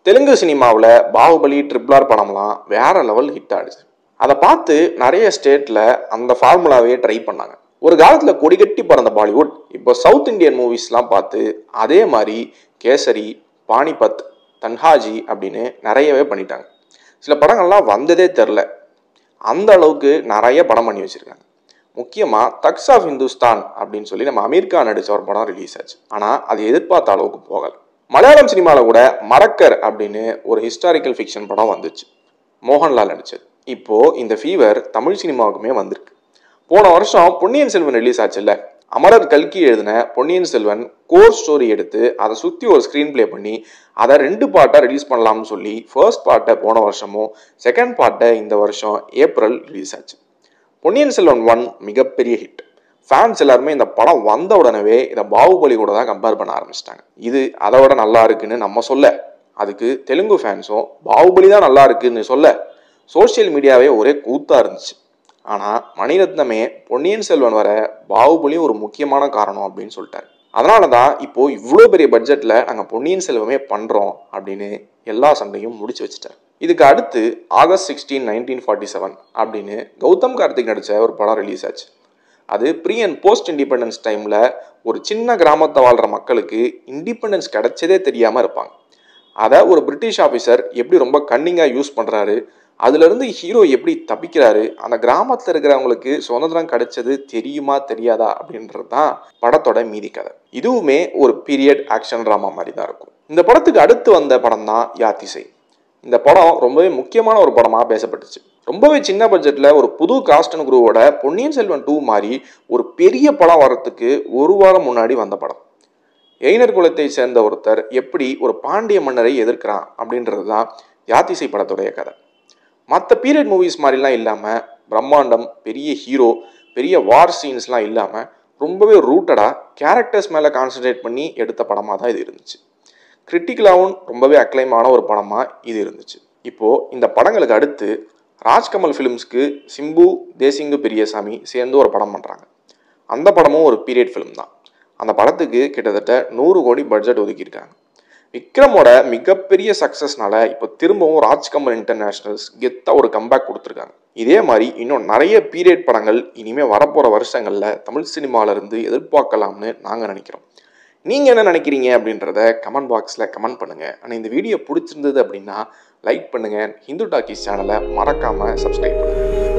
தெலுங்கு சினிமாவில் பாகுபலி ட்ரிபிளார் படம்லாம் வேற லெவல் ஹிட் ஆடுச்சு அதை பார்த்து நிறைய ஸ்டேட்டில் அந்த ஃபார்முலாவே ட்ரை பண்ணாங்க ஒரு காலத்தில் கொடிகட்டி பறந்த பாலிவுட் இப்போ சவுத் இந்தியன் மூவிஸ்லாம் பார்த்து அதே மாதிரி கேசரி பானிபத் தன்ஹாஜி அப்படின்னு நிறையவே பண்ணிட்டாங்க சில படங்கள்லாம் வந்ததே தெரில அந்த அளவுக்கு நிறைய படம் பண்ணி வச்சுருக்காங்க முக்கியமாக தக்ஸ் ஆஃப் ஹிந்துஸ்தான் அப்படின்னு சொல்லி நம்ம அமீர் கான் நடிச்ச ஒரு படம் ரிலீஸ் ஆச்சு ஆனால் அது எதிர்பார்த்த அளவுக்கு போகலை மலையாளம் சினிமாவில் கூட மரக்கர் அப்படின்னு ஒரு ஹிஸ்டாரிக்கல் ஃபிக்ஷன் படம் வந்துச்சு மோகன்லால் நடிச்சது இப்போ இந்த ஃபீவர் தமிழ் சினிமாவுக்குமே வந்திருக்கு போன வருஷம் பொன்னியின் செல்வன் ரிலீஸ் ஆச்சுல்ல அமரர் கல்கி எழுதின பொன்னியின் செல்வன் கோர் ஸ்டோரி எடுத்து அதை சுற்றி ஒரு ஸ்க்ரீன் ப்ளே பண்ணி அதை ரெண்டு பார்ட்டாக ரிலீஸ் பண்ணலாம்னு சொல்லி ஃபர்ஸ்ட் பார்ட்டை போன வருஷமும் செகண்ட் பார்ட்டை இந்த வருஷம் ஏப்ரல் ரிலீஸ் ஆச்சு பொன்னியின் செல்வன் ஒன் மிகப்பெரிய ஹிட் ஃபேன்ஸ் எல்லாருமே இந்த படம் வந்த உடனே இதை பாகுபலி கூட தான் கம்பேர் பண்ண ஆரம்பிச்சிட்டாங்க இது அதை விட நல்லா இருக்குன்னு நம்ம சொல்ல அதுக்கு தெலுங்கு ஃபேன்ஸும் பாகுபலி தான் நல்லா இருக்குன்னு சொல்ல சோஷியல் மீடியாவே ஒரே கூத்தா இருந்துச்சு ஆனால் மணிரத்னமே பொன்னியின் செல்வன் வர பாகுபலி ஒரு முக்கியமான காரணம் அப்படின்னு சொல்லிட்டாரு அதனால தான் இப்போ இவ்வளோ பெரிய பட்ஜெட்டில் நாங்கள் பொன்னியின் செல்வமே பண்ணுறோம் அப்படின்னு எல்லா சண்டையும் முடிச்சு வச்சுட்டார் இதுக்கு அடுத்து August sixteen nineteen forty seven அப்படின்னு கௌதம் கார்த்திக் நடித்த ஒரு படம் ரிலீஸ் ஆச்சு அது ப்ரீ அண்ட் போஸ்ட் இண்டிபெண்டன்ஸ் டைமில் ஒரு சின்ன கிராமத்தை வாழ்கிற மக்களுக்கு இண்டிபெண்டன்ஸ் கிடைச்சதே தெரியாமல் இருப்பாங்க அதை ஒரு பிரிட்டிஷ் ஆஃபீஸர் எப்படி ரொம்ப கன்னிங்காக யூஸ் பண்ணுறாரு அதுலேருந்து ஹீரோ எப்படி தப்பிக்கிறாரு அந்த கிராமத்தில் இருக்கிறவங்களுக்கு சுதந்திரம் கிடைச்சது தெரியுமா தெரியாதா அப்படின்றது தான் படத்தோட மீதி கதை இதுவுமே ஒரு பீரியட் ஆக்ஷன் ட்ராமா மாதிரி தான் இருக்கும் இந்த படத்துக்கு அடுத்து வந்த படம் தான் யாத்திசை இந்த படம் ரொம்பவே முக்கியமான ஒரு படமாக பேசப்பட்டுச்சு ரொம்பவே சின்ன பட்ஜெட்டில் ஒரு புது காஸ்டன் குரூவோட பொன்னியின் செல்வன் டூ மாதிரி ஒரு பெரிய படம் வர்றதுக்கு ஒரு வாரம் முன்னாடி வந்த படம் எயினர் குலத்தை சேர்ந்த ஒருத்தர் எப்படி ஒரு பாண்டிய மன்னரை எதிர்க்கிறான் அப்படின்றது தான் யாத்திசை படத்துடைய கதை மற்ற பீரியட் மூவிஸ் மாதிரிலாம் இல்லாமல் பிரம்மாண்டம் பெரிய ஹீரோ பெரிய வார் சீன்ஸ்லாம் இல்லாமல் ரொம்பவே ரூட்டடாக கேரக்டர்ஸ் மேலே கான்சன்ட்ரேட் பண்ணி எடுத்த படமாக தான் இது இருந்துச்சு கிரிட்டிக்கலாகவும் ரொம்பவே அக்ளைமான ஒரு படமாக இது இருந்துச்சு இப்போது இந்த படங்களுக்கு அடுத்து ராஜ்கமல் ஃபிலிம்ஸ்க்கு சிம்பு தேசிங்கு பெரியசாமி சேர்ந்து ஒரு படம் பண்ணுறாங்க அந்த படமும் ஒரு பீரியட் ஃபிலிம் தான் அந்த படத்துக்கு கிட்டத்தட்ட நூறு கோடி பட்ஜெட் ஒதுக்கியிருக்காங்க விக்ரமோட மிகப்பெரிய சக்ஸஸ்னால இப்போ திரும்பவும் ராஜ்கமல் இன்டர்நேஷ்னல்ஸ் கெத்தாக ஒரு கம்பேக் கொடுத்துருக்காங்க இதே மாதிரி இன்னும் நிறைய பீரியட் படங்கள் இனிமேல் வரப்போகிற வருஷங்களில் தமிழ் சினிமாவிலேருந்து எதிர்பார்க்கலாம்னு நாங்கள் நினைக்கிறோம் நீங்கள் என்ன நினைக்கிறீங்க அப்படின்றத கமெண்ட் பாக்ஸில் கமெண்ட் பண்ணுங்கள் ஆனால் இந்த வீடியோ பிடிச்சிருந்தது அப்படின்னா லைக் பண்ணுங்கள் ஹிந்து டாக்கிஸ் சேனலை மறக்காமல் சப்ஸ்கிரைப் பண்ணுங்கள்